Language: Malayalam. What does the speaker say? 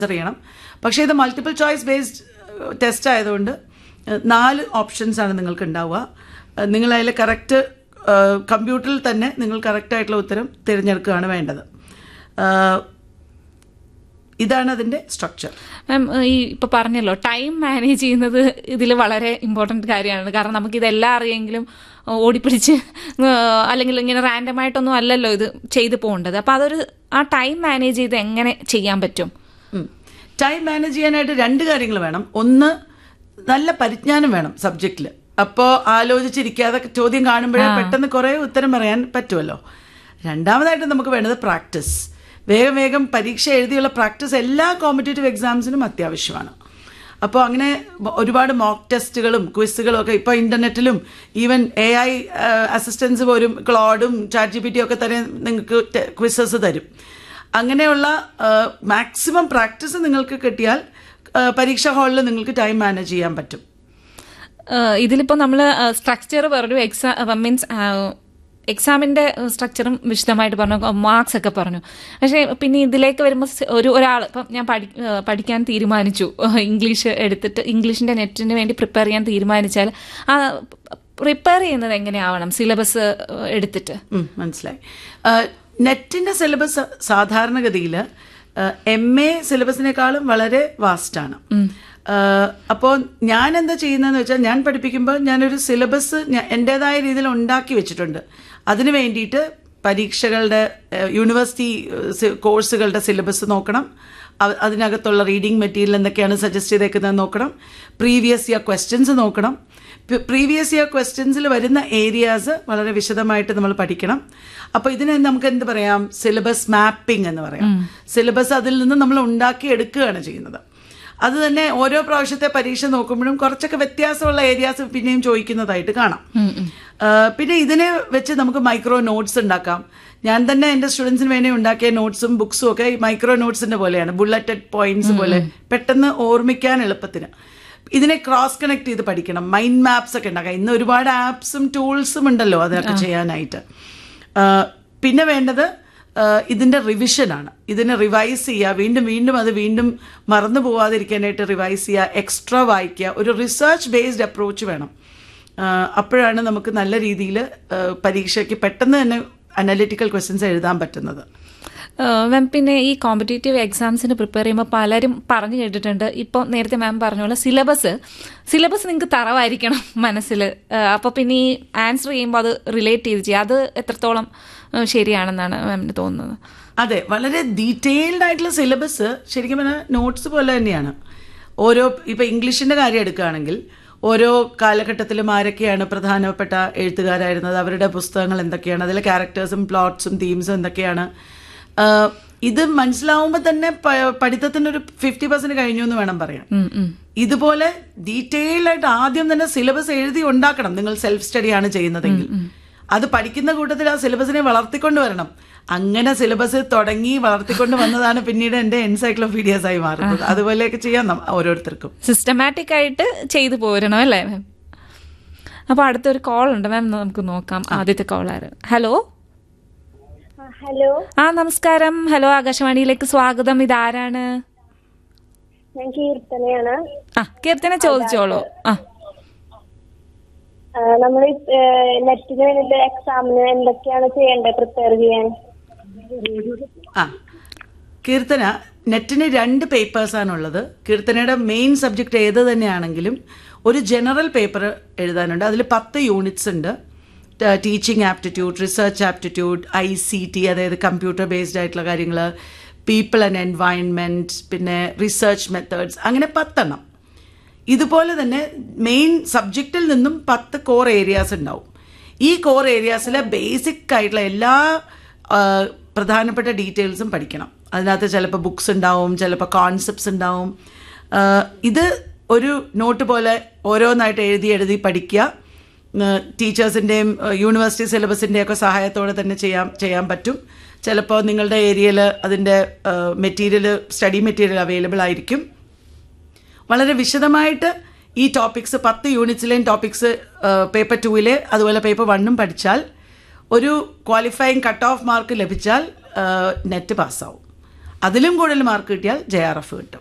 ചെയ്യണം പക്ഷേ ഇത് മൾട്ടിപ്പിൾ ചോയ്സ് ബേസ്ഡ് ടെസ്റ്റ് ആയതുകൊണ്ട് ഏഹ്, നാല് ഓപ്ഷൻസ് ആണ് നിങ്ങൾക്ക് ഉണ്ടാവുക ഏഹ്, നിങ്ങൾ അതിൽ കറക്റ്റ് കമ്പ്യൂട്ടറിൽ തന്നെ നിങ്ങൾ കറക്റ്റ് ആയിട്ടുള്ള ഉത്തരം തിരഞ്ഞെടുക്കുകയാണ് വേണ്ടത് ഏഹ്, ഇതാണ് അതിൻ്റെ സ്ട്രക്ചർ മാം ഈ ഇപ്പൊ പറഞ്ഞല്ലോ ടൈം മാനേജ് ചെയ്യുന്നത് ഇതിൽ വളരെ ഇമ്പോർട്ടന്റ് കാര്യമാണ് കാരണം നമുക്ക് ഇതെല്ലാം അറിയെങ്കിലും ഓടിപ്പിടിച്ച് ഏഹ്, അല്ലെങ്കിൽ ഇങ്ങനെ റാൻഡം ആയിട്ടൊന്നും അല്ലല്ലോ ഇത് ചെയ്തു പോകേണ്ടത് അപ്പൊ അതൊരു ആ ടൈം മാനേജ് ചെയ്ത് എങ്ങനെ ചെയ്യാൻ പറ്റും ടൈം മാനേജ് ചെയ്യാനായിട്ട് രണ്ട് കാര്യങ്ങൾ വേണം ഒന്ന് നല്ല പരിജ്ഞാനം വേണം സബ്ജക്റ്റിൽ അപ്പോൾ ആലോചിച്ചിരിക്കാതെ ചോദ്യം കാണുമ്പോഴേ പെട്ടെന്ന് കുറേ ഉത്തരം പറയാൻ പറ്റുമല്ലോ രണ്ടാമതായിട്ട് നമുക്ക് വേണ്ടത് പ്രാക്ടീസ് വേഗം വേഗം പരീക്ഷ എഴുതിയുള്ള പ്രാക്ടീസ് എല്ലാ കോമ്പറ്റേറ്റീവ് എക്സാംസിനും അത്യാവശ്യമാണ് അപ്പോൾ അങ്ങനെ ഒരുപാട് മോക്ക് ടെസ്റ്റുകളും ക്വിസുകളും ഒക്കെ ഇപ്പോൾ ഇൻ്റർനെറ്റിലും ഈവൻ എ ഐ അസിസ്റ്റൻസ് പോലും ക്ലോഡും ചാറ്റ് ജി പി ടി ഒക്കെ തന്നെ നിങ്ങൾക്ക് ക്വിസസ് തരും അങ്ങനെയുള്ള മാക്സിമം പ്രാക്ടീസ് നിങ്ങൾക്ക് കിട്ടിയാൽ ആ, പരീക്ഷാ ഹാളിൽ നിങ്ങൾക്ക് ടൈം മാനേജ് ചെയ്യാൻ പറ്റും ഏഹ്, ഇതിലിപ്പോ നമ്മൾ സ്ട്രക്ചർ പറഞ്ഞു എക്സാം മീൻസ് എക്സാമിന്റെ സ്ട്രക്ചറും വിശദമായിട്ട് പറഞ്ഞു മാർക്സ് ഒക്കെ പറഞ്ഞു പക്ഷേ പിന്നെ ഇതിലേക്ക് വരുമ്പോൾ ഒരു ഒരാൾ ഇപ്പം ഞാൻ പഠി ഏഹ്, പഠിക്കാൻ തീരുമാനിച്ചു ഏഹ്, ഇംഗ്ലീഷ് എടുത്തിട്ട് ഇംഗ്ലീഷിന്റെ നെറ്റിന് വേണ്ടി പ്രിപ്പയർ ചെയ്യാൻ തീരുമാനിച്ചാൽ ആ പ്രിപ്പയർ ചെയ്യുന്നത് എങ്ങനെയാവണം സിലബസ് എടുത്തിട്ട് ഉം, മനസ്സിലായി നെറ്റിൻ്റെ സിലബസ് സാധാരണഗതിയിൽ എം എ സിലബസിനേക്കാളും വളരെ വാസ്റ്റാണ് അപ്പോൾ ഞാൻ എന്താ ചെയ്യുന്നതെന്ന് വെച്ചാൽ ഞാൻ പഠിപ്പിക്കുമ്പോൾ ഞാനൊരു സിലബസ് എൻ്റെതായ രീതിയിൽ ഉണ്ടാക്കി വെച്ചിട്ടുണ്ട് അതിന് വേണ്ടിയിട്ട് പരീക്ഷകളുടെ ഏഹ്, യൂണിവേഴ്സിറ്റി ഏഹ്, സി- കോഴ്സുകളുടെ സിലബസ് നോക്കണം അവ- അതിനകത്തുള്ള റീഡിംഗ് മെറ്റീരിയൽ എന്തൊക്കെയാണ് സജസ്റ്റ് ചെയ്തേക്കുന്നത് നോക്കണം പ്രീവിയസ് ഇയർ ക്വസ്റ്റ്യൻസ് നോക്കണം പ്രീവിയസ് ഇയർ ക്വസ്റ്റ്യൻസിൽ വരുന്ന ഏരിയാസ് വളരെ വിശദമായിട്ട് നമ്മൾ പഠിക്കണം അപ്പോൾ ഇതിന് നമുക്ക് എന്ത് പറയാം സിലബസ് മാപ്പിംഗ് എന്ന് പറയാം സിലബസ് അതിൽ നിന്ന് നമ്മൾ ഉണ്ടാക്കി എടുക്കുകയാണ് ചെയ്യുന്നത് അത് തന്നെ ഓരോ പ്രാവശ്യത്തെ പരീക്ഷ നോക്കുമ്പോഴും കുറച്ചൊക്കെ വ്യത്യാസമുള്ള ഏരിയാസ് പിന്നെയും ചോദിക്കുന്നതായിട്ട് കാണാം ആ, പിന്നെ ഇതിനെ വെച്ച് നമുക്ക് മൈക്രോ നോട്ട്സ് ഉണ്ടാക്കാം ഞാൻ തന്നെ എൻ്റെ സ്റ്റുഡൻസിന് വേണ്ടി ഉണ്ടാക്കിയ നോട്ട്സും ബുക്സും ഒക്കെ ഈ മൈക്രോ നോട്ട്സിന്റെ പോലെയാണ് ബുള്ളറ്റഡ് പോയിന്റ്സ് പോലെ പെട്ടെന്ന് ഓർമ്മിക്കാൻ എളുപ്പത്തിന് ഇതിനെ ക്രോസ് കണക്ട് ചെയ്ത് പഠിക്കണം മൈൻഡ് മാപ്സ് ഒക്കെ ഉണ്ടാക്കാം ഇന്ന് ഒരുപാട് ആപ്സും ടൂൾസും ഉണ്ടല്ലോ അതൊക്കെ ചെയ്യാനായിട്ട് ആ, പിന്നെ വേണ്ടത് ആ, ഇതിന്റെ റിവിഷനാണ് ഇതിനെ റിവൈസ് ചെയ്യുക വീണ്ടും വീണ്ടും അത് വീണ്ടും മറന്നു പോവാതിരിക്കാനായിട്ട് റിവൈസ് ചെയ്യുക എക്സ്ട്രാ വായിക്കുക ഒരു റിസർച്ച് ബേസ്ഡ് അപ്രോച്ച് വേണം ആ, അപ്പോഴാണ് നമുക്ക് നല്ല രീതിയിൽ പരീക്ഷയ്ക്ക് പെട്ടെന്ന് തന്നെ അനലിറ്റിക്കൽ ക്വസ്റ്റ്യൻസ് എഴുതാൻ പറ്റുന്നത് ഏഹ് മാം പിന്നെ ഈ കോമ്പറ്റേറ്റീവ് എക്സാംസിന് പ്രിപ്പയർ ചെയ്യുമ്പോൾ പലരും പറഞ്ഞു കേട്ടിട്ടുണ്ട് ഇപ്പോൾ നേരത്തെ മാം പറഞ്ഞ പോലെ സിലബസ് സിലബസ് നിങ്ങൾക്ക് തറവായിരിക്കണം മനസ്സിൽ അപ്പോൾ പിന്നെ ഈ ആൻസർ ചെയ്യുമ്പോൾ അത് റിലേറ്റ് ചെയ്ത് ചെയ്യുക അത് എത്രത്തോളം ഏഹ് ശരിയാണെന്നാണ് മാമിന് തോന്നുന്നത് അതെ വളരെ ഡീറ്റെയിൽഡ് ആയിട്ടുള്ള സിലബസ് ശരിക്കും പറഞ്ഞാൽ നോട്ട്സ് പോലെ തന്നെയാണ് ഓരോ ഇപ്പൊ ഇംഗ്ലീഷിന്റെ കാര്യം എടുക്കുകയാണെങ്കിൽ ഓരോ കാലഘട്ടത്തിലും ആരൊക്കെയാണ് പ്രധാനപ്പെട്ട എഴുത്തുകാരായിരുന്നത് അവരുടെ പുസ്തകങ്ങൾ എന്തൊക്കെയാണ് അതിലെ ക്യാരക്ടേഴ്സും പ്ലോട്ട്സും തീംസും എന്തൊക്കെയാണ് ആഹ് ഇത് മനസ്സിലാവുമ്പോൾ തന്നെ പ- പഠിത്തത്തിന് ഒരു ഫിഫ്റ്റി പെർസെന്റ് കഴിഞ്ഞു എന്ന് വേണം പറയാൻ ഉം, ഉം. ഇതുപോലെ ഡീറ്റെയിൽഡ് ആയിട്ട് ആദ്യം തന്നെ സിലബസ് എഴുതി ഉണ്ടാക്കണം നിങ്ങൾ സെൽഫ് സ്റ്റഡിയാണ് ചെയ്യുന്നതെങ്കിൽ അത് പഠിക്കുന്ന കൂട്ടത്തിൽ ആ സിലബസിനെ വളർത്തിക്കൊണ്ട് വരണം അങ്ങനെ സിലബസ് തുടങ്ങി വളർത്തിക്കൊണ്ട് വന്നതാണ് പിന്നീട് എന്റെ എൻസൈക്ലോപീഡിയസ് ആയി മാറുന്നത് അതുപോലെയൊക്കെ ചെയ്യാം നം- ഓരോരുത്തർക്കും സിസ്റ്റമാറ്റിക് ആയിട്ട് ചെയ്തു പോരണം അല്ലേ മാം അപ്പോൾ അടുത്തൊരു കോൾ ഉണ്ട് മാം നമുക്ക് നോക്കാം ആദ്യത്തെ കോൾ ആര് ഹലോ ആ, ഹലോ ആ നമസ്കാരം ഹലോ ആകാശവാണിയിലേക്ക് സ്വാഗതം ഇതാരാണ് ഞാൻ കീർത്തനയാണ് ആ കീർത്തന ചോദിച്ചോളൂ ആ നമ്മൾ നെറ്റിന് വേണ്ടിട്ട് എക്സാമിന് എന്തൊക്കെയാണ് ചെയ്യേണ്ടത് പ്രിപ്പയർ ചെയ്യാൻ ആ കീർത്തന നെറ്റിന് രണ്ട് പേപ്പേഴ്സാണുള്ളത് കീർത്തനയുടെ മെയിൻ സബ്ജക്റ്റ് ഏത് തന്നെയാണെങ്കിലും ഒരു ജനറൽ പേപ്പർ എഴുതാനുണ്ട് അതിൽ പത്ത് യൂണിറ്റ്സ് ഉണ്ട് teaching aptitude research aptitude I C T അതായത് കമ്പ്യൂട്ടർ ബേസ്ഡ് ആയിട്ടുള്ള കാര്യങ്ങൾ പീപ്പിൾ ആൻഡ് എൻവയൺമെൻറ്റ് പിന്നെ റിസർച്ച് മെത്തേഡ്സ് അങ്ങനെ പത്തെണ്ണം ഇതുപോലെ തന്നെ മെയിൻ സബ്ജക്റ്റിൽ നിന്നും പത്ത് കോർ ഏരിയാസ് ഉണ്ടാവും ഈ കോർ ഏരിയാസിലെ ബേസിക് ആയിട്ടുള്ള എല്ലാ ആ, പ്രധാനപ്പെട്ട ഡീറ്റെയിൽസും പഠിക്കണം അതിനകത്ത് ചിലപ്പോൾ ബുക്സ് ഉണ്ടാവും ചിലപ്പോൾ കോൺസെപ്റ്റ്സ് ഉണ്ടാവും ആ, ഇത് ഒരു നോട്ട് പോലെ ഓരോന്നായിട്ട് എഴുതി എഴുതി പഠിക്കുക ടീച്ചേഴ്സിൻ്റെയും യൂണിവേഴ്സിറ്റി സിലബസിൻ്റെയും ഒക്കെ സഹായത്തോടെ തന്നെ ചെയ്യാൻ ചെയ്യാൻ പറ്റും ചിലപ്പോൾ നിങ്ങളുടെ ഏരിയയിൽ അതിൻ്റെ മെറ്റീരിയൽ സ്റ്റഡി മെറ്റീരിയൽ അവൈലബിൾ ആയിരിക്കും വളരെ വിശദമായിട്ട് ഈ ടോപ്പിക്സ് പത്ത് യൂണിറ്റ്സിലെയും ടോപ്പിക്സ് പേപ്പർ ടൂവിലെ അതുപോലെ പേപ്പർ വണ്ണും പഠിച്ചാൽ ഒരു ക്വാളിഫയിങ് കട്ട് ഓഫ് മാർക്ക് ലഭിച്ചാൽ നെറ്റ് പാസ്സാവും അതിലും കൂടുതൽ മാർക്ക് കിട്ടിയാൽ ജെ ആർ എഫ് കിട്ടും